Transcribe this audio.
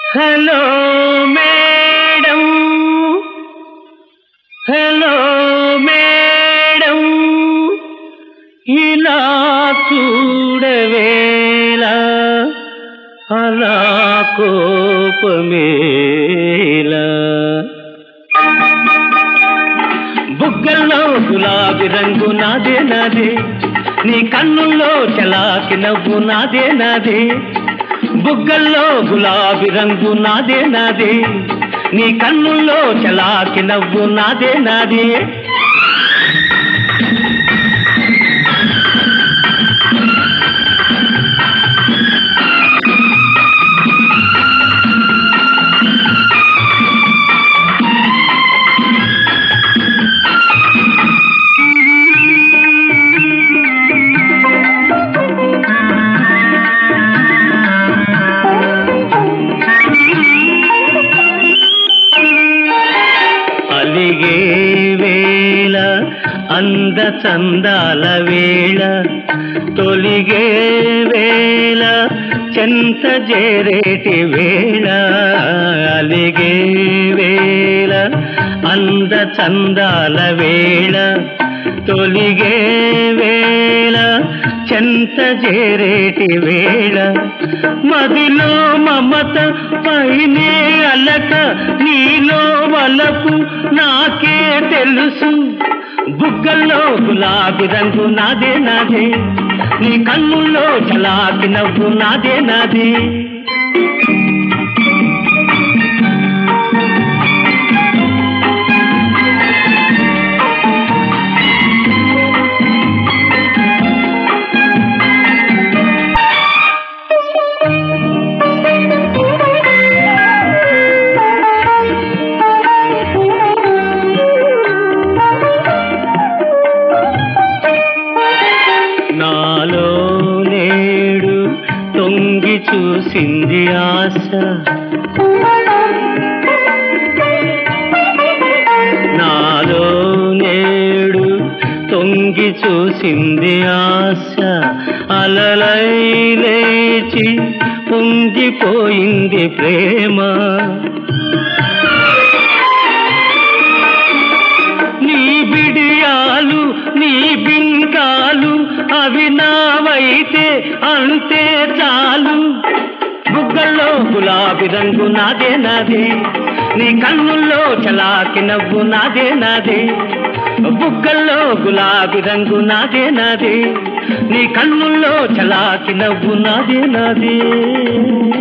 hello madam hello madam ఇలా చూడవేళ అలా కోపమేలా బుగ్గల్లో గులాబీ రంగు నాదే నాదే నీ కన్నుల్లో చలాకి నవ్వు నాదే నాదే బుగ్గల్లో గులాబీ రంగు నాదే నాదే నీ కన్నుల్లో చలాకి నవ్వు నాదే నాదే అలిగే వేళ అంద చందాల వేళ తొలిగే వేళ చెంత చేరేటి వేళ అలిగే వేళ అంద చందాల వేళ తొలిగే వేళ చెంత చేరేటి వేళ మదిలో మమత పైనే అలక నీలో వలపు నాకే తెలుసు బుగ్గల్లో గులాబీ రంగు నాదే నాదే నీ కన్నుల్లో చలాకి నవ్వు నాదే నాదే నాలో నేడు తొంగి చూసింది ఆశ నాలో నేడు తొంగి చూసింది ఆశ అలలై లేచి పొంగిపోయింది ప్రేమ నీ బిడియాలు నీ బింకాలు అవి నావైతే అంతే చాలు బుగ్గల్లో గులాబీ రంగు నాదే నాదే నీ కన్నుల్లో చలాకి నవ్వు నాదే నాదే బుగ్గల్లో గులాబీ రంగు నాదే నాదే నీ కన్నుల్లో చలాకి నవ్వు నాదే నాదే